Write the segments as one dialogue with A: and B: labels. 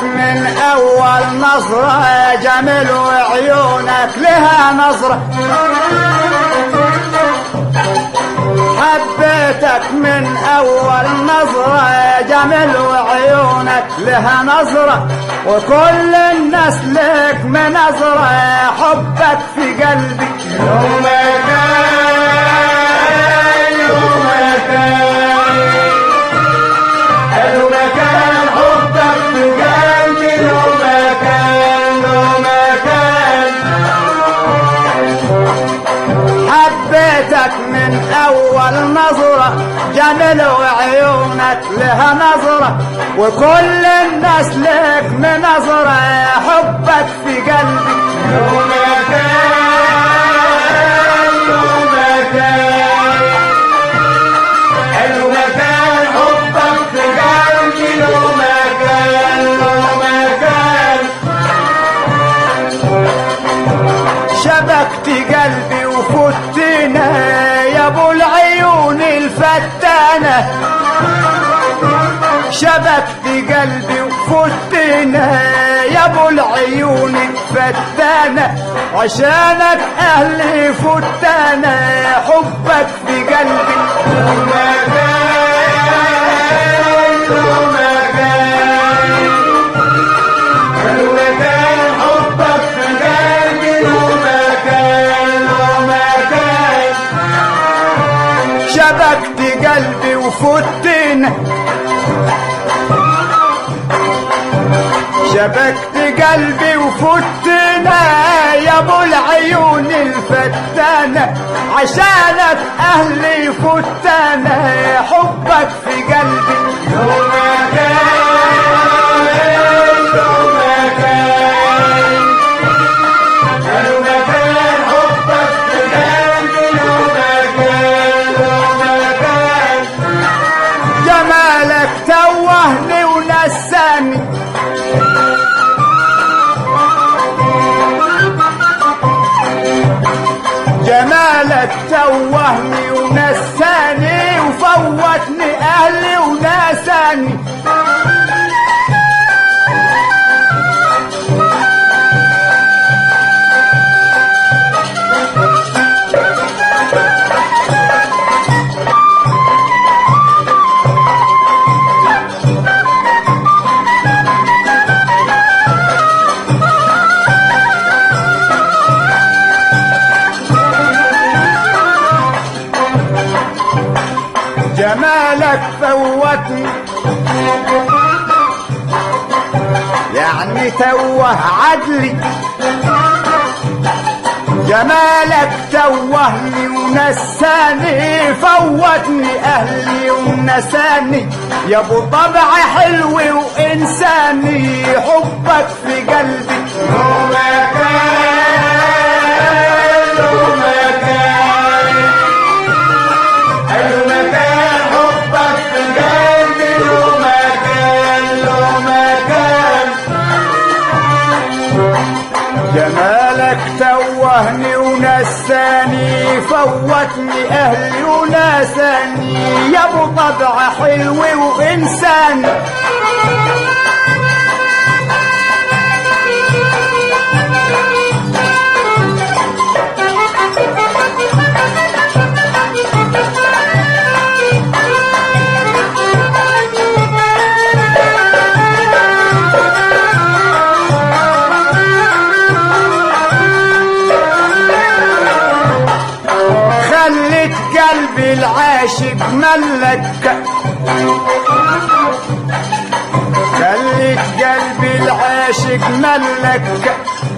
A: من اول نظرة جميل وعيونك لها نظرة حبيتك من اول نظرة جميل وعيونك لها نظرة وكل الناس لك منظرة حبك في قلبي يومك يومك حلو مكان حبك في قلبي له مكان له مكان حبيتك من اول نظرة جميل وعيونك لها نظرة وكل الناس لك منظرة حبك في قلبي له مكان له مكان حلو مكان حبك في قلبي له مكان له مكان شبكت قلبي وفتنا يا ابو العيون الفتانة شبكت قلبي وفتنا يا ابو العيون الفتانة عشانك اهلي فتانة حبك في قلبي له مكان له مكان المكان حبك في قلبي له مكان له مكان شبكت قلبي وفتنا شبكت قلبي وفتنا يا ابو العيون الفتانة عشانك اهلي فتانة حبك في قلبي له مكان له مكان له مكان حبك في قلبي له مكان له مكان جمالك توهني ونساني جمالك توهني ونساني وفوتني اهلي وناساني جمالك فوتني يعني توه عدلي جمالك توهني ونساني فوتني اهلي ونساني يا ابو طبع حلو وانساني حبك في قلبي له مكان له مكان حلو مكان حبك في قلبي له مكان له مكان جمالك توهني ونساني فوتني اهلي وناساني يا ابو طبع حلو وانسان خلت قلبي العاشق ملك خلت قلبي العاشق ملك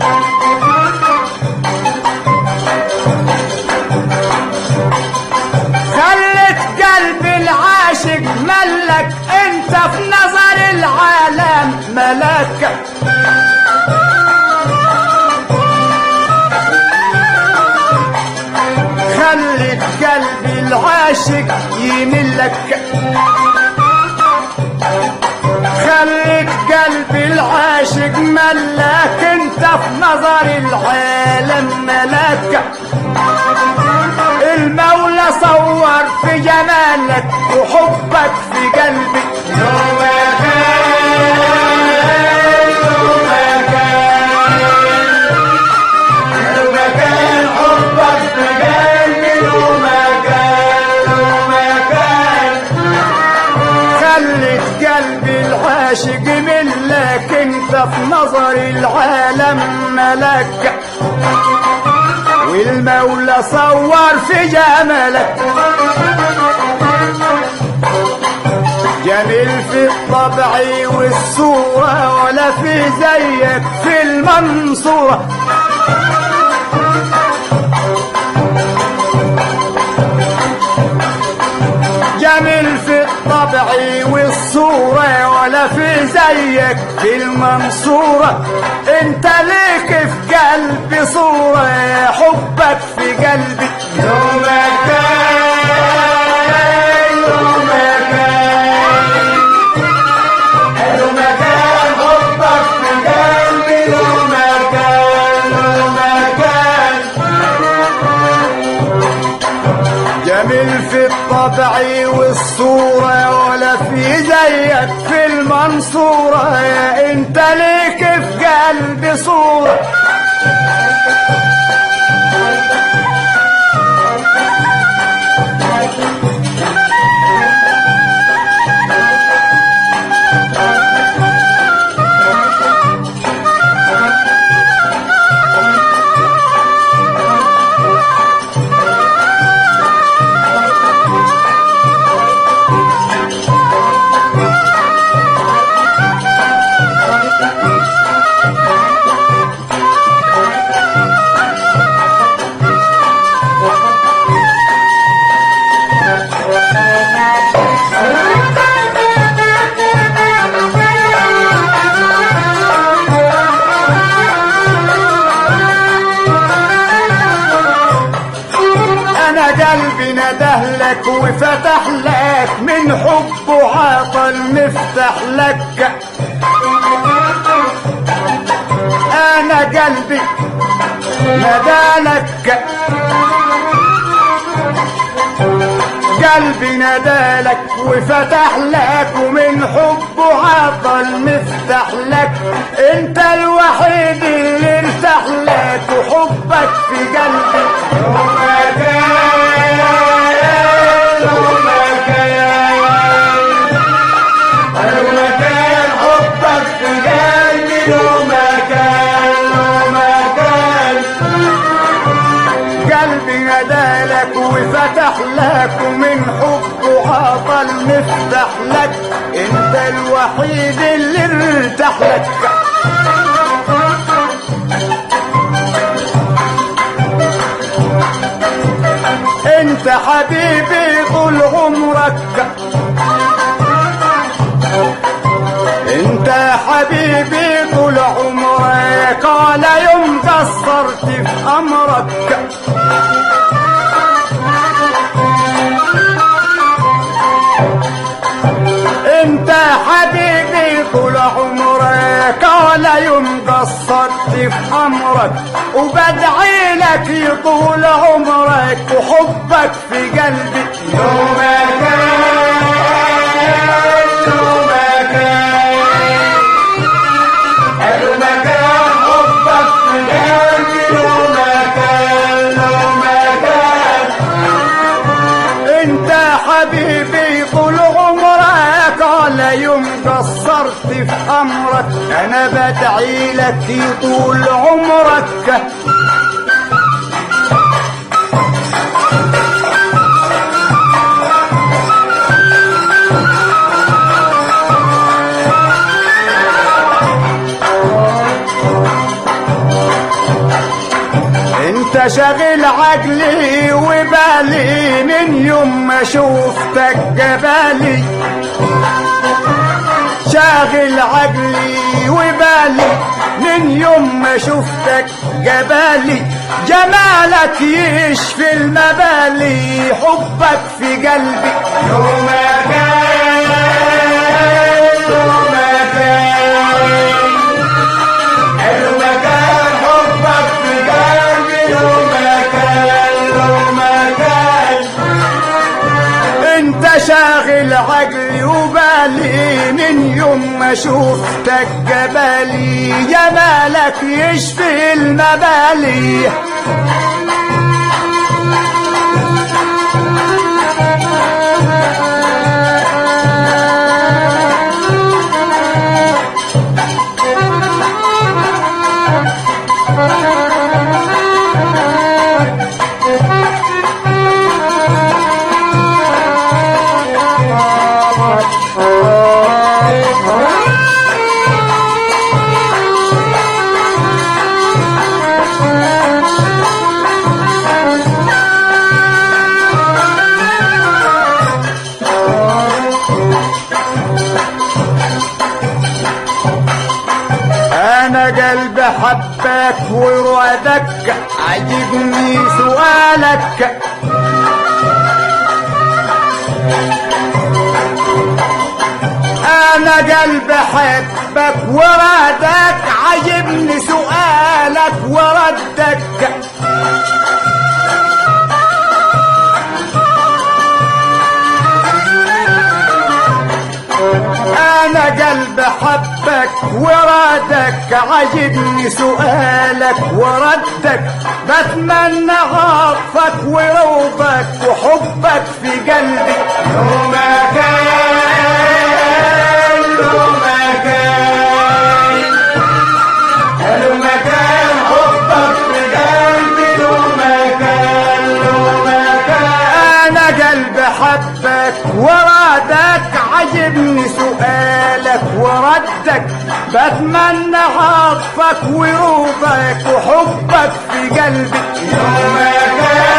A: خلت قلبي العاشق ملك انت في نظر العالم ملك خلت قلبي العاشق يملك خلت قلبي العاشق ملك انت في نظر العالم ملك المولى صور في جمالك وحبك في قلبي يوم
B: انك انت في نظر العالم ملك والمولى صور في جمالك جميل في الطبع والصورة ولا في زيك في المنصورة جميل في الطبع والصورة ولا في زيك في المنصورة انت ليك في قلبي صورة حبك في قلبي
A: له مكان له مكان له مكان حبك في قلبي له مكان له مكان
B: جميل في الطبع والصورة ولا في زيك في المنصورة انت ليك في قلبي صورة انا قلبي نده لك وفتح لك من حبه عطل مفتح لك انا قلبي ندالك قلبي ندالك وفتح لك ومن حبه عطل مفتح لك انت الوحيد اللي ارتاح لك وحبك في قلبي
A: له مكان له مكان له مكان حبك في قلبي له مكان له مكان
B: قلبي ندالك وفتح لك ومن حبه عطل مفتح لك انت الوحيد اللي ارتاح لك انت حبيبي طول عمرك انت حبيبي طول عمرك ولا يوم قصرت في امرك انت حبيبي طول عمرك ولا يوم قصرت في امرك وبدعي لك يطول عمرك وحبك في قلبي
A: له مكان له مكان له مكان حبك في قلبي له مكان له مكان
B: انت حبيبي طول عمرك ولا يوم قصرت في امرك انا بدعي لك يطول عمرك انت شاغل عقلي وبالي من يوم ما شوفتك جبالي شاغل عقلي وبالي من يوم ما شفتك جبالي جمالك يشفي المبالي حبك في قلبي
A: له مكان له مكان له مكان حبك في قلبي له مكان له مكان
B: انت شاغل عقلي وبالي من يوم ما شفتك جبالي جمالك يشفي المبالي انا قلبي حبك ورودك عجبني سؤالك انا قلبي حبك ورادك عجبني سؤالك وردك انا قلبي حبك ورادك عجبني سؤالك وردك بتمنى عطفك وروضك وحبك في قلبي
A: له مكان له مكان له مكان حبك في قلبي له مكان له مكان
B: انا قلبي حبك ورادك عجبني سؤالك وردك بتمنى عطفك وروضك وحبك في قلبي
A: له مكان